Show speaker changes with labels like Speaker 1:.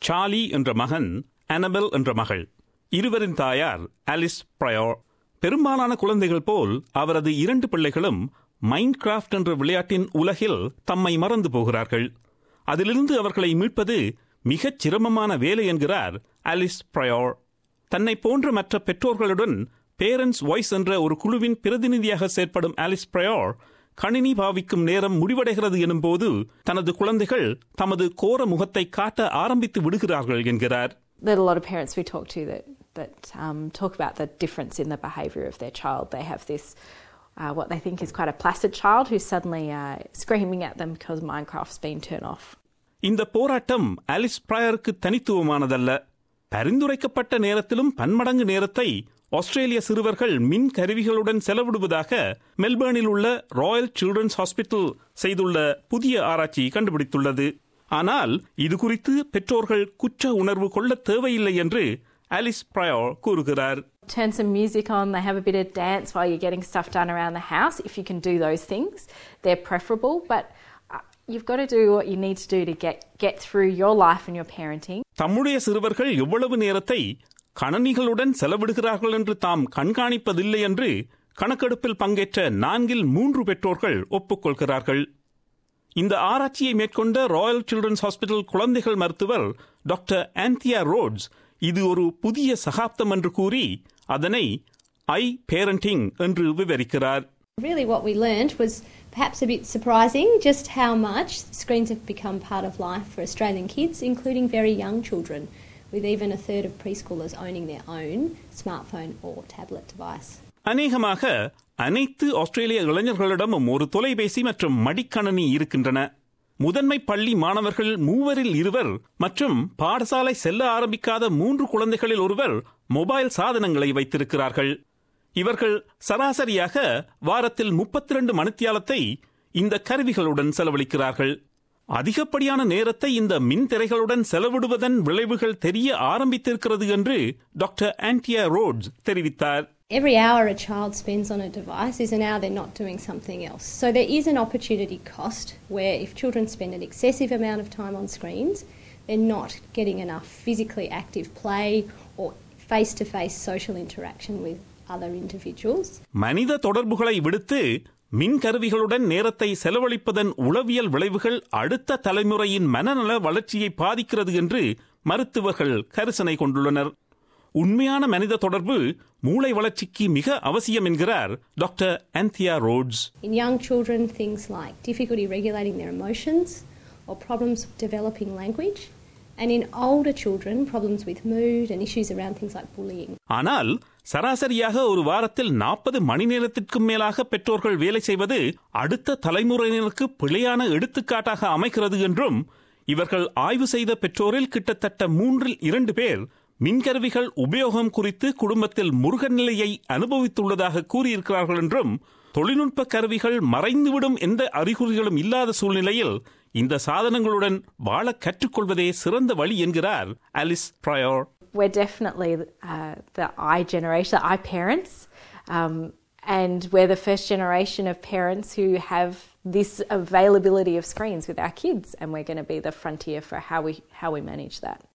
Speaker 1: Charlie என்ற மகன் Annabel என்ற மகள் இருவரின் தாயார் ஆலிஸ் பிரயோர் பெரும்பாலான குழந்தைகள் போல் அவரது இரண்டு பிள்ளைகளும் மைண்ட் கிராஃப்ட் என்ற விளையாட்டின் உலகில் தம்மை மறந்து போகிறார்கள் அதிலிருந்து அவர்களை மீட்பது மிகச் சிரமமான வேலை என்கிறார் ஆலிஸ் பிரயோர் தன்னை போன்ற மற்ற பெற்றோர்களுடன் பேரண்ட்ஸ் வாய்ஸ் என்ற ஒரு குழுவின் பிரதிநிதியாக செயற்படும் ஆலிஸ் பிரயோர் கணினி பாவிக்கும் நேரம் முடிவடைகிறது எனும் போது தனது குழந்தைகள் தமது கோர முகத்தை காட்ட ஆரம்பித்து விடுகிறார்கள் என்கிறார்
Speaker 2: There are a lot of parents we talk to that that um, talk about the difference in the behaviour of their child. They have this, uh, what they think is quite a placid child who's suddenly uh, screaming at them because Minecraft's been turned off.
Speaker 1: இந்த போராட்டம் Alice பிராயருக்கு தனித்துவமானதல்ல பரிந்துரைக்கப்பட்ட நேரத்திலும் பன்மடங்கு நேரத்தை ஆஸ்திரேலிய சிறுவர்கள் மின் கருவிகளுடன் செலவிடுவதாக மெல்பர்னில் உள்ள ராயல் சில்ட்ரன்ஸ் ஹாஸ்பிட்டல் செய்துள்ள புதிய ஆராய்ச்சி கண்டுபிடித்துள்ளது ஆனால் இது குறித்து பெற்றோர்கள் குற்ற உணர்வு கொள்ள தேவையில்லை என்று ஆலிஸ் பிரயோர் கூறுகிறார்
Speaker 2: Turn some music on, they have a bit of dance while you're getting stuff done around the house. If you can do those things, they're preferable. But uh, you've got to do what you need to do to get, get through your life and your parenting.
Speaker 1: தம்முடைய சிறுவர்கள் எவ்வளவு நேரத்தை கணனிகளுடன் செலவிடுகிறார்கள் என்று தாம் கண்காணிப்பதில்லை என்று கணக்கெடுப்பில் பங்கேற்ற நான்கில் மூன்று பெற்றோர்கள் ஒப்புக்கொள்கிறார்கள் இந்த ஆராய்ச்சியை மேற்கொண்ட ராயல் சில்ட்ரன்ஸ் ஹாஸ்பிட்டல் குழந்தைகள் மருத்துவர் டாக்டர் ஆந்தியா ரோட்ஸ் இது ஒரு புதிய சகாப்தம் என்று கூறி அதனை ஐ பேரண்டிங் என்று விவரிக்கிறார்
Speaker 3: Really, what we learned was perhaps a bit surprising just how much screens have become part of life for Australian kids, including very young children, with even a third of preschoolers owning their own smartphone or tablet device.
Speaker 1: அநேகமாக அனைத்து ஆஸ்திரேலிய இளைஞர்களிடமும் ஒரு தொலைபேசி மற்றும் மடிக்கணனி இருக்கின்றன முதன்மை பள்ளி மாணவர்கள் மூவரில் இருவர் மற்றும் பாடசாலை செல்ல ஆரம்பிக்காத மூன்று குழந்தைகளில் ஒருவர் மொபைல் சாதனங்களை வைத்திருக்கிறார்கள் இவர்கள் சராசரியாக வாரத்தில் முப்பத்தி ரெண்டு மணித்தியாலத்தை இந்த கருவிகளுடன் செலவழிக்கிறார்கள் அதிகப்படியான நேரத்தை இந்த மின் திரைகளுடன் செலவிடுவதன் விளைவுகள் தெரிய ஆரம்பித்திருக்கிறது என்று டாக்டர் ஆன்டியா ரோட்ஸ் தெரிவித்தார்
Speaker 3: Every hour a child spends on a device is an hour they're not doing something else. So there is an opportunity cost where if children spend an excessive amount of time on screens, they're not getting enough physically active play or face to face social interaction with other individuals.
Speaker 1: மனித தொடர்புகளை விடுத்து மின் கருவிகளுடன் நேரத்தை செலவழிப்பதன் உளவியல் விளைவுகள் அடுத்த தலைமுறையின் மனநல வளர்ச்சியை பாதிக்கிறது என்று மருத்துவர்கள் கரிசனை கொண்டுள்ளனர் உண்மையான மனித தொடர்பு மூளை வளர்ச்சிக்கு மிக அவசியம் என்கிறார் doctor Anthea Rhodes
Speaker 3: In young children, things like difficulty regulating their emotions or problems developing language. And in older children, problems with mood and issues around things like bullying.
Speaker 1: ஆனால் சராசரியாக ஒரு வாரத்தில் நாற்பது மணி நேரத்திற்கும் மேலாக பெற்றோர்கள் வேலை செய்வது அடுத்த தலைமுறையினருக்கு பிழையான எடுத்துக்காட்டாக அமைகிறது என்றும் இவர்கள் ஆய்வு செய்த பெற்றோரில் கிட்டத்தட்ட மூன்றில் இரண்டு பேர் மின்கருவிகள் உபயோகம் குறித்து குடும்பத்தில் முருக நிலையை அனுபவித்துள்ளதாக கூறியிருக்கிறார்கள் என்றும் தொழில்நுட்ப கருவிகள் மறைந்துவிடும் எந்த அறிகுறிகளும் இல்லாத சூழ்நிலையில் இந்த சாதனங்களுடன் வாழ கற்றுக்கொள்வதே சிறந்த வழி என்கிறார் அலிஸ் பிரயோர்
Speaker 2: We're definitely uh, the I generation, the I parents, um, and we're the first generation of parents who have this availability of screens with our kids, and we're going to be the frontier for how we how we manage that.